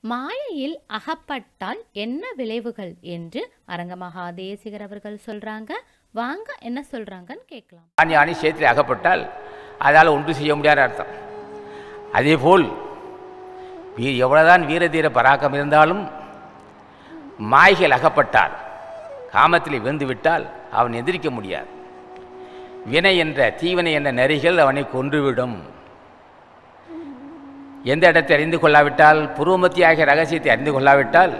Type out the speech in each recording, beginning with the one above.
மாயையில் அகப்பட்டால் என்ன விளைவுகள் என்று அரங்கமகா தேசிகர் அவர்கள் சொல்றாங்க வாங்க என்ன சொல்றாங்கன்னு கேட்கலாம் ஞானி ஞானி சேற்றில் அகப்பட்டால் அதால் ஒன்று செய்ய முடியாத அர்த்தம் அதேபோல் வீ எவ்வளோதான் வீரதீர பராக்கம் இருந்தாலும் மாய்கள் அகப்பட்டால் காமத்தில் விழுந்து விட்டால் அவன் எதிர்க்க முடியாது வினை என்ற தீவினை என்ற நெறிகள் அவனை கொன்றுவிடும் எந்த இடத்தை அறிந்து கொள்ளாவிட்டால் புருவமத்தியாகிய ரகசியத்தை அறிந்து கொள்ளாவிட்டால்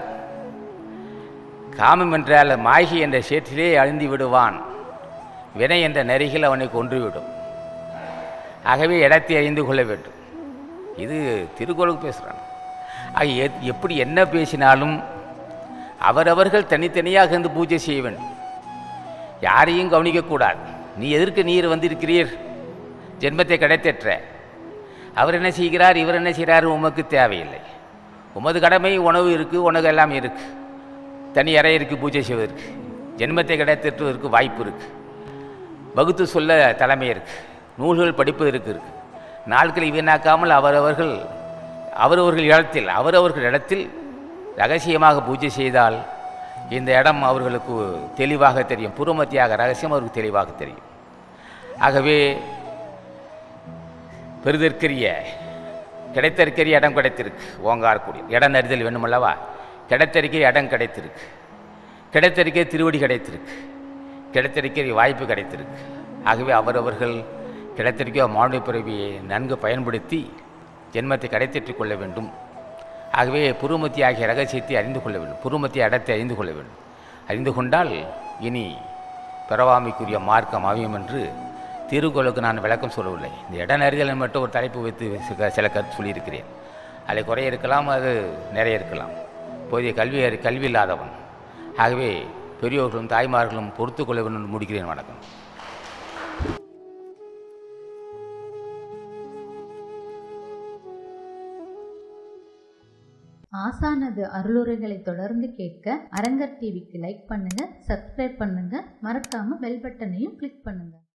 காமம் என்றால் மாய்கி என்ற சேற்றிலே அழிந்து விடுவான் வினை என்ற நெறிகள் அவனை கொன்றுவிடும் ஆகவே இடத்தை அறிந்து கொள்ள வேண்டும் இது திருக்குறளுக்கு பேசுகிறான் ஆக எத்- எப்படி என்ன பேசினாலும் அவரவர்கள் தனித்தனியாக இருந்து பூஜை செய்ய வேண்டும் யாரையும் கவனிக்கக்கூடாது நீ எதற்கு நீர் வந்திருக்கிறீர் ஜென்மத்தை கிடைத்தற்ற அவர் என்ன செய்கிறார் இவர் என்ன செய்கிறார் உமக்கு தேவையில்லை உமது கடமை உணவு இருக்குது உனக்கு எல்லாம் இருக்குது தனி அறை இருக்குது பூஜை செய்வதற்கு ஜென்மத்தை கிடைத்திட்டுவதற்கு வாய்ப்பு இருக்குது வகுத்து சொல்ல தலைமை இருக்குது நூல்கள் படிப்பதற்கு இருக்குது நாட்களை வீணாக்காமல் அவரவர்கள் அவரவர்கள் இடத்தில் அவரவர்கள் இடத்தில் ரகசியமாக பூஜை செய்தால் இந்த இடம் அவர்களுக்கு தெளிவாக தெரியும் புறமத்தியாக ரகசியம் அவருக்கு தெளிவாக தெரியும் ஆகவே பெரிதற்கரிய கிடைத்திருக்கிற இடம் கிடைத்திருக்கு ஓங்காரக்கூடிய இடம் அறிதல் வேணுமல்லவா கிடைத்திருக்கிற இடம் கிடைத்திருக்கு கிடைத்திருக்கிற திருவடி கிடைத்திருக்கு கிடைத்திருக்கிற வாய்ப்பு கிடைத்திருக்கு ஆகவே அவரவர்கள் கிடைத்திருக்கிற மானுட பிறவியை நன்கு பயன்படுத்தி ஜென்மத்தை கிடைத்திட்டுக் கொள்ள வேண்டும் ஆகவே புருமத்தி ஆகிய ரகசியத்தை அறிந்து கொள்ள வேண்டும் புருமத்தி இடத்தை அறிந்து கொள்ள வேண்டும் அறிந்து கொண்டால் இனி பிறவாமைக்குரிய மார்க்கம் அமையும் என்று திருக்குறளுக்கு நான் விளக்கம் சொல்லவில்லை இந்த இட நெறிதல் மட்டும் ஒரு தலைப்பு வைத்து சில சில கருத்து சொல்லியிருக்கிறேன் அதில் குறைய இருக்கலாம் அது நிறைய இருக்கலாம் போதிய கல்வி அறி- கல்வி இல்லாதவன் ஆகவே பெரியோர்களும் தாய்மார்களும் பொறுத்து கொள்ள வேண்டும் என்று முடிக்கிறேன் வணக்கம் ஆசானது அருளுரைகளை தொடர்ந்து கேட்க அரங்கர் டிவிக்கு லைக் பண்ணுங்க சப்ஸ்கிரைப் பண்ணுங்க மறக்காம பெல் பட்டனையும் கிளிக் பண்ணுங்க